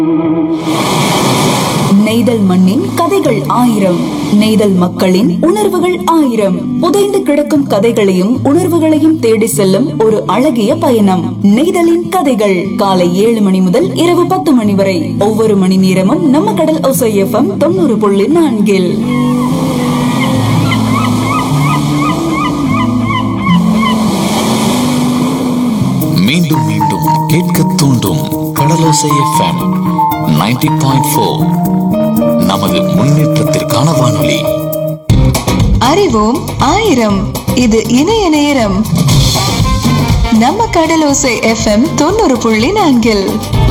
நெய்தல் மண்ணின் கதைகள் ஆயிரம் நெய்தல் மக்களின் உணர்வுகள் ஆயிரம் புதைந்து கிடக்கும் கதைகளையும் உணர்வுகளையும் தேடி செல்லும் ஒரு அழகிய பயணம் நெய்தலின் கதைகள் காலை ஏழு மணி முதல் இரவு பத்து மணி வரை ஒவ்வொரு மணி நேரமும் நம்ம கடல் ஒசை எஃப்எம் தொண்ணூறு புள்ளி நான்கில் மீண்டும் மீண்டும் கேட்க தூண்டும் கடலோசை எஃப்எம் 90.4 பாயிண்ட் நமது முன்னேற்றத்திற்கான வானொலி அறிவோம் ஆயிரம் இது இணைய நேரம் நம்ம கடலோசை எஃப்எம் தொண்ணூறு புள்ளி நான்கில்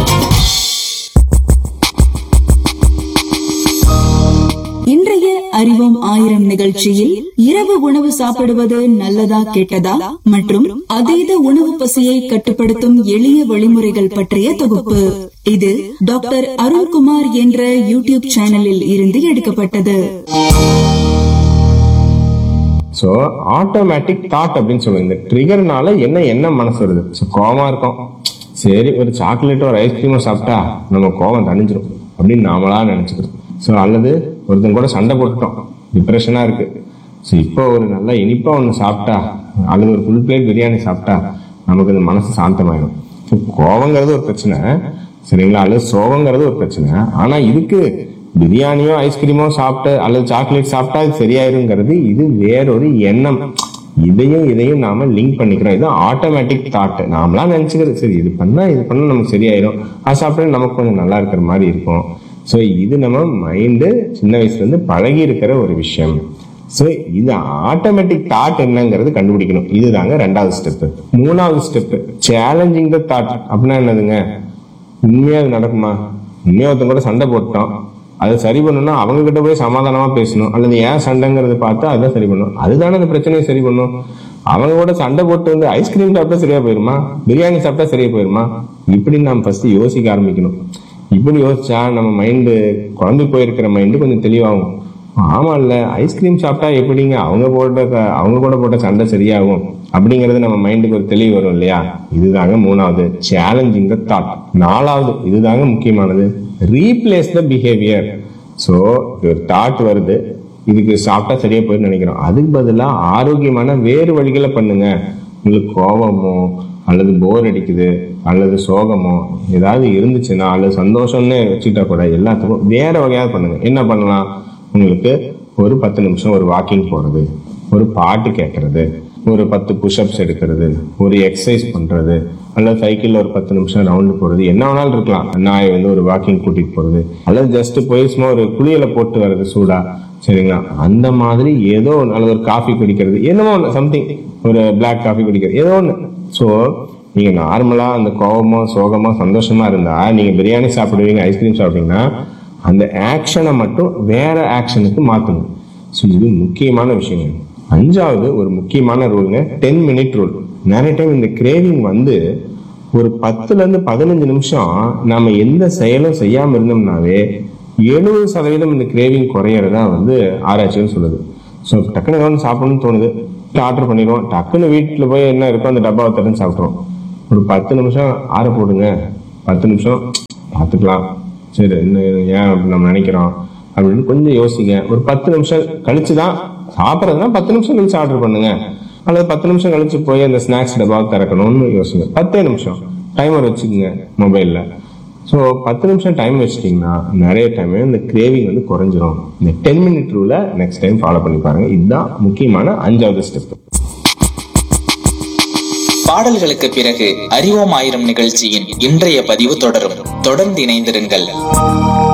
இன்றைய அறிவோம் ஆயிரம் நிகழ்ச்சியில் இரவு உணவு சாப்பிடுவது நல்லதா கெட்டதா மற்றும் அதீத உணவு பசியை கட்டுப்படுத்தும் எளிய வழிமுறைகள் பற்றிய தொகுப்பு இது டாக்டர் அருண்குமார் என்ற யூடியூப் சேனலில் இருந்து எடுக்கப்பட்டது ஸோ ஆட்டோமேட்டிக் தாட் அப்படின்னு சொல்லுவாங்க இந்த ட்ரிகர்னால என்ன என்ன மனசு வருது ஸோ கோவமா இருக்கும் சரி ஒரு சாக்லேட்டோ ஒரு ஐஸ்கிரீமோ சாப்பிட்டா நம்ம கோவம் தணிஞ்சிரும் அப்படின்னு நாமளா நினைச்சுக்கிறது ஸோ அல்லது ஒருத்தன் கூட சண்டை போட்டுட்டோம் டிப்ரெஷனா இருக்கு ஸோ இப்போ ஒரு நல்ல இனிப்பா ஒன்று சாப்பிட்டா அல்லது ஒரு ஃபுல் பிளேட் பிரியாணி சாப்பிட்டா நமக்கு இந்த மனசு சாந்தமாயிடும் ஸோ கோவங்கிறது ஒரு பிரச்சனை சரிங்களா அல்லது சோகங்கிறது ஒரு பிரச்சனை ஆனா இதுக்கு பிரியாணியோ ஐஸ்கிரீமோ சாப்பிட்டு அல்லது சாக்லேட் சாப்பிட்டா இது சரியாயிருங்கிறது இது வேறொரு எண்ணம் இதையும் இதையும் நாம லிங்க் பண்ணிக்கிறோம் இது ஆட்டோமேட்டிக் தாட் நாமளா நினைச்சுக்கிறது சரி இது பண்ணா இது பண்ணா நமக்கு சரியாயிரும் அது சாப்பிட்டா நமக்கு கொஞ்சம் நல்லா இருக்கிற மாதிரி இருக்கும் ஸோ இது நம்ம மைண்டு சின்ன வயசுல இருந்து பழகி இருக்கிற ஒரு விஷயம் ஸோ இது ஆட்டோமேட்டிக் தாட் என்னங்கிறது கண்டுபிடிக்கணும் இதுதாங்க ரெண்டாவது ஸ்டெப் மூணாவது ஸ்டெப் சேலஞ்சிங் த தாட் அப்படின்னா என்னதுங்க உண்மையா அது நடக்குமா உண்மையா ஒருத்தன் கூட சண்டை போட்டோம் அதை சரி பண்ணணும்னா அவங்க கிட்ட போய் சமாதானமா பேசணும் அல்லது ஏன் சண்டைங்கிறத பார்த்து அதான் சரி பண்ணணும் அதுதானே அந்த பிரச்சனையை சரி பண்ணும் அவங்க கூட சண்டை போட்டு வந்து ஐஸ்கிரீம் சாப்பிட்டா சரியா போயிருமா பிரியாணி சாப்பிட்டா சரியா போயிருமா இப்படி நம்ம ஃபர்ஸ்ட் யோசிக்க ஆரம்பிக்கணும் இப்படி யோசிச்சா நம்ம மைண்டு குழம்பி போயிருக்கிற மைண்டு கொஞ்சம் தெளிவாகும் ஆமா இல்ல ஐஸ்கிரீம் சாப்பிட்டா எப்படிங்க அவங்க போட்ட க- அவங்க கூட போட்ட சண்டை சரியாகும் அப்படிங்கறது நம்ம மைண்டுக்கு ஒரு தெளிவு வரும் இல்லையா இதுதாங்க மூணாவது சேலஞ்சிங் த தாட் நாலாவது இதுதாங்க முக்கியமானது ரீப்ளேஸ் த பிஹேவியர் ஸோ ஒரு தாட் வருது இதுக்கு சாப்பிட்டா சரியா போயிடும் நினைக்கிறோம் அதுக்கு பதிலா ஆரோக்கியமான வேறு வழிகளை பண்ணுங்க உங்களுக்கு கோபமோ அல்லது போர் அடிக்குது அல்லது சோகமோ ஏதாவது இருந்துச்சுன்னா அல்லது சந்தோஷம்னு வச்சுக்கிட்டா கூட எல்லாத்துக்கும் வேற வகையாவது பண்ணுங்க என்ன பண்ணலாம் உங்களுக்கு ஒரு பத்து நிமிஷம் ஒரு வாக்கிங் போறது ஒரு பாட்டு கேட்கறது ஒரு பத்து புஷ்அப்ஸ் எடுக்கிறது ஒரு எக்ஸசைஸ் பண்றது அல்லது சைக்கிள்ல ஒரு பத்து நிமிஷம் ரவுண்டு போறது என்ன வேணாலும் இருக்கலாம் நாயை வந்து ஒரு வாக்கிங் கூட்டிட்டு போறது அல்லது ஜஸ்ட் போய் சும்மா ஒரு குளியல போட்டு வர்றது சூடா சரிங்களா அந்த மாதிரி ஏதோ ஒன்று அல்லது ஒரு காஃபி குடிக்கிறது என்னமோ ஒன்று சம்திங் ஒரு பிளாக் காஃபி குடிக்கிறது ஏதோ ஒன்று ஸோ நீங்க நார்மலா அந்த கோபமோ சோகமோ சந்தோஷமா இருந்தா நீங்க பிரியாணி சாப்பிடுவீங்க ஐஸ்கிரீம் சாப்பிட்டீங்கன்னா அந்த ஆக்ஷனை மட்டும் வேற ஆக்ஷனுக்கு மாத்தணும் ஸோ இது முக்கியமான விஷயங்க அஞ்சாவது ஒரு முக்கியமான ரூலுங்க டென் மினிட் ரூல் நிறைய டைம் இந்த கிரேவிங் வந்து ஒரு பத்துல இருந்து பதினஞ்சு நிமிஷம் நாம எந்த செயலும் செய்யாம இருந்தோம்னாவே எழுபது சதவீதம் இந்த கிரேவிங் குறையறதா வந்து ஆராய்ச்சின்னு சொல்லுது ஸோ டக்குனு ஏதாவது சாப்பிடணும்னு தோணுது ஆர்டர் பண்ணிடுவோம் டக்குன்னு வீட்டில் போய் என்ன இருக்கோ அந்த டப்பாவை தட்டுன்னு சாப்பிட்றோம் ஒரு பத்து நிமிஷம் ஆற போடுங்க பத்து நிமிஷம் பார்த்துக்கலாம் சரி இன்னும் ஏன் அப்படி நம்ம நினைக்கிறோம் அப்படின்னு கொஞ்சம் யோசிங்க ஒரு பத்து நிமிஷம் கழிச்சு தான் சாப்பிட்றதுனா பத்து நிமிஷம் கழிச்சு ஆர்டர் பண்ணுங்க அல்லது பத்து நிமிஷம் கழிச்சு போய் அந்த ஸ்நாக்ஸ் டப்பாவை திறக்கணும்னு யோசிங்க பத்தே நிமிஷம் டைமர் வச்சுக்கோங்க மொபைலில் ஸோ பத்து நிமிஷம் டைம் வச்சிட்டிங்கன்னா நிறைய டைம் இந்த கிரேவிங் வந்து குறைஞ்சிரும் இந்த டென் மினிட் ரூலை நெக்ஸ்ட் டைம் ஃபாலோ பண்ணி பாருங்க இதுதான் முக்கியமான அஞ்சாவது ஸ்டெப் பாடல்களுக்கு பிறகு அறிவோம் ஆயிரம் நிகழ்ச்சியின் இன்றைய பதிவு தொடரும் தொடர்ந்து இணைந்திருங்கள்